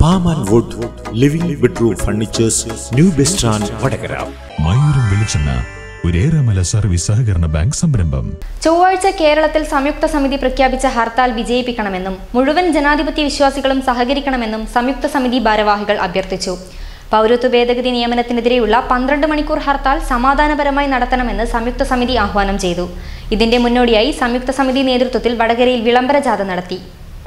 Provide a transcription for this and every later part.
palm and wood living bedroom furnitures new bus stand Vadakara Mayooram വെളിച്ചെണ്ണ ഒരേറെമല service സഹകരണ bank സംരംഭം ചൊവ്വാഴ്ച കേരളത്തിൽ സംയുക്ത സമിതി പ്രഖ്യാപിച്ച ഹർത്താൽ വിജയിപ്പിക്കണമെന്നും മുഴുവൻ ജനാധിപത്യ വിശ്വാസികളും സഹകരിക്കണമെന്നും സംയുക്ത സമിതി ഭാരവാഹികൾ അഭ്യർത്ഥിച്ചു പൗരത്വ ഭേദഗതി നിയമനത്തിനെതിരെയുള്ള പന്ത്രണ്ട് മണിക്കൂർ ഹർത്താൽ സമാധാനപരമായി നടത്തണമെന്ന് സംയുക്ത സമിതി ആഹ്വാനം ചെയ്തു ഇതിന്റെ മുന്നോടിയായി സംയുക്ത സമിതി നേതൃത്വത്തിൽ വടകരയിൽ വിളംബര ജാഥ നടത്തി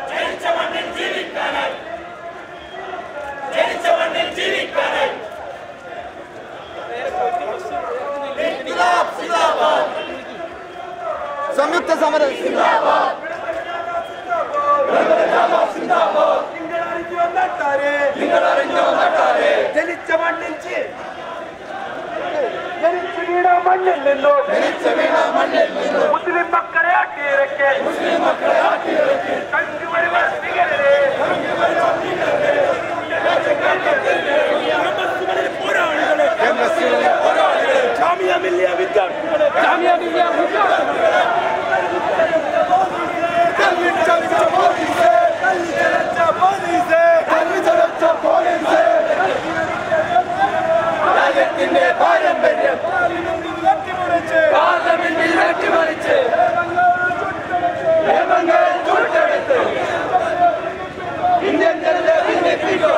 സംയുക്ത സമരം ജനിച്ച മണ്ണിൽ ചി- ജനിച്ചു വീണ മണ്ണിൽ നിന്നോ മുസ്ലിം മക്കളെ അട്ടിയിറക്കെ കണ്ടുവരുവാൻ ഭീകരരെ ജാമിയ മില്ലിയ വിദ്യാർത്ഥികളെ ജാമിയ മില്ലിയ വിദ്യാർത്ഥികളെ കല്ലിച്ചടിച്ച പോലീസേ കല്ലിച്ചടിച്ച പോലീസേ കല്ലിച്ചടിച്ച പോലീസേ രാജ്യത്തിന്റെ പാരമ്പര്യം പാർലമെന്റിൽ വെട്ടിമറിച്ച് നിയമങ്ങൾ ചുട്ടെടുത്ത് ഇന്ത്യൻ ജനത ഭിന്നിപ്പിക്കുക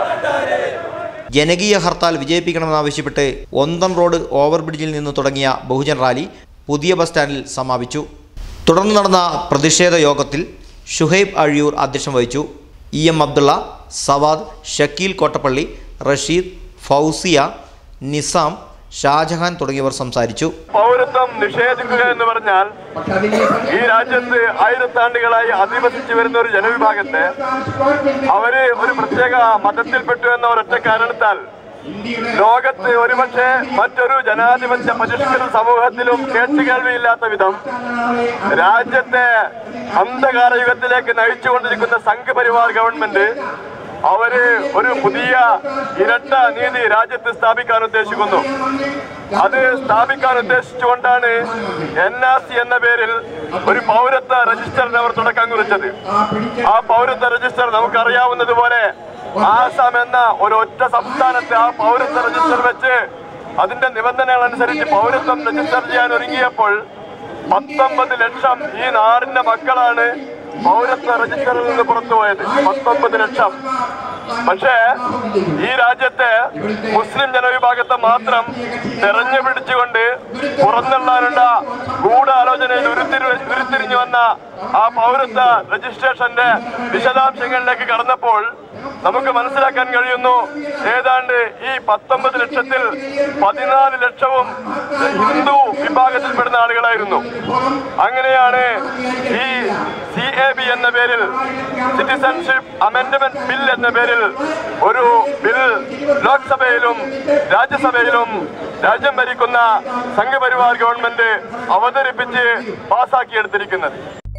ജനകീയ ഹർത്താൽ വിജയിപ്പിക്കണമെന്നാവശ്യപ്പെട്ട് ഒന്തം റോഡ് ഓവർബ്രിഡ്ജിൽ നിന്ന് തുടങ്ങിയ ബഹുജൻ റാലി പുതിയ ബസ് സ്റ്റാൻഡിൽ സമാപിച്ചു തുടർന്ന് നടന്ന പ്രതിഷേധ യോഗത്തിൽ ഷുഹൈബ് അഴിയൂർ അധ്യക്ഷം വഹിച്ചു ഇ എം അബ്ദുള്ള സവാദ് ഷക്കീൽ കോട്ടപ്പള്ളി റഷീദ് ഫൗസിയ നിസാം ഷാജഹാൻ തുടങ്ങിയവർ സംസാരിച്ചു പൗരത്വം നിഷേധിക്കുക എന്ന് പറഞ്ഞാൽ ഈ രാജ്യത്ത് ആയിരത്താണ്ടുകളായി അധിവസിച്ചു വരുന്ന ഒരു ജനവിഭാഗത്തെ അവര് ഒരു പ്രത്യേക മതത്തിൽപ്പെട്ടു എന്ന ഒരൊറ്റ കാരണത്താൽ ലോകത്ത് ഒരുപക്ഷെ മറ്റൊരു ജനാധിപത്യ പരിഷ്കൃത സമൂഹത്തിലും കേട്ടുകേൾവിയില്ലാത്ത വിധം രാജ്യത്തെ അന്ധകാര യുഗത്തിലേക്ക് നയിച്ചുകൊണ്ടിരിക്കുന്ന സംഘപരിവാർ ഗവൺമെന്റ് അവര് ഒരു പുതിയ ഇരട്ട നീതി രാജ്യത്ത് സ്ഥാപിക്കാൻ ഉദ്ദേശിക്കുന്നു അത് സ്ഥാപിക്കാൻ ഉദ്ദേശിച്ചുകൊണ്ടാണ് എൻ ആർ സി എന്ന പേരിൽ ഒരു പൗരത്വ രജിസ്റ്ററിന് അവർ തുടക്കം കുറിച്ചത് ആ പൗരത്വ രജിസ്റ്റർ നമുക്കറിയാവുന്നതുപോലെ ആസാം എന്ന ഒരു ഒറ്റ സംസ്ഥാനത്തെ ആ പൗരത്വ രജിസ്റ്റർ വെച്ച് അതിന്റെ നിബന്ധനകൾ അനുസരിച്ച് പൗരത്വം രജിസ്റ്റർ ചെയ്യാൻ ഒരുങ്ങിയപ്പോൾ പത്തൊമ്പത് ലക്ഷം ഈ നാടിന്റെ മക്കളാണ് പൗരത്വ രജിസ്റ്ററിൽ നിന്ന് പുറത്തുപോയത് പത്തൊമ്പത് ലക്ഷം പക്ഷേ ഈ രാജ്യത്തെ മുസ്ലിം ജനവിഭാഗത്തെ മാത്രം തെരഞ്ഞു പിടിച്ചുകൊണ്ട് പുറന്തള്ളാനുള്ള ഗൂഢാലോചനയിൽ ഉരുത്തിരി ഉരുത്തിരിഞ്ഞു വന്ന ആ പൗരത്വ രജിസ്ട്രേഷന്റെ വിശദാംശങ്ങളിലേക്ക് കടന്നപ്പോൾ നമുക്ക് മനസ്സിലാക്കാൻ കഴിയുന്നു ഏതാണ്ട് ഈ പത്തൊമ്പത് ലക്ഷത്തിൽ പതിനാല് ലക്ഷവും ഹിന്ദു വിഭാഗത്തിൽപ്പെടുന്ന ആളുകളായിരുന്നു അങ്ങനെയാണ് ഈ സി എ ബി എന്ന പേരിൽ സിറ്റിസൺഷിപ്പ് അമെന്റ്മെന്റ് ബിൽ എന്ന പേരിൽ ഒരു ബിൽ ലോക്സഭയിലും രാജ്യസഭയിലും രാജ്യം ഭരിക്കുന്ന സംഘപരിവാർ ഗവൺമെന്റ് അവതരിപ്പിച്ച് പാസാക്കിയെടുത്തിരിക്കുന്നത്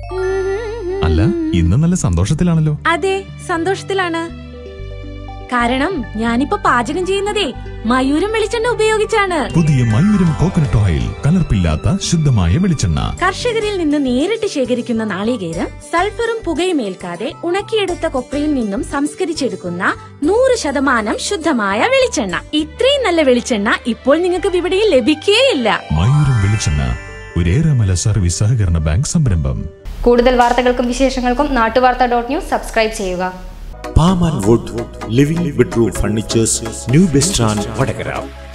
അല്ല ഇന്ന് നല്ല സന്തോഷത്തിലാണല്ലോ അതെ സന്തോഷത്തിലാണ് കാരണം ഞാനിപ്പോ പാചകം ചെയ്യുന്നതേ മയൂരം വെളിച്ചെണ്ണ ഉപയോഗിച്ചാണ് പുതിയ മയൂരം കോക്കനട്ട് ഓയിൽ കലർപ്പില്ലാത്ത ശുദ്ധമായ വെളിച്ചെണ്ണ കർഷകരിൽ നിന്ന് നേരിട്ട് ശേഖരിക്കുന്ന നാളികേരം സൾഫറും പുകയും ഏൽക്കാതെ ഉണക്കിയെടുത്ത കൊപ്രയിൽ നിന്നും സംസ്കരിച്ചെടുക്കുന്ന നൂറ് ശതമാനം ശുദ്ധമായ വെളിച്ചെണ്ണ ഇത്രയും നല്ല വെളിച്ചെണ്ണ ഇപ്പോൾ നിങ്ങൾക്ക് വിപണിയിൽ ലഭിക്കുകയില്ല മയൂരം വെളിച്ചെണ്ണ ഒരേറെമല സർവീസ് സഹകരണ ബാങ്ക് സംരംഭം കൂടുതൽ വാർത്തകൾക്കും വിശേഷങ്ങൾക്കും നാട്ടുവാർത്ത ഡോട്ട് ന്യൂസ് സബ്സ്ക്രൈബ് ചെയ്യുക palm and wood living bedroom furnitures new bus stand Vadakara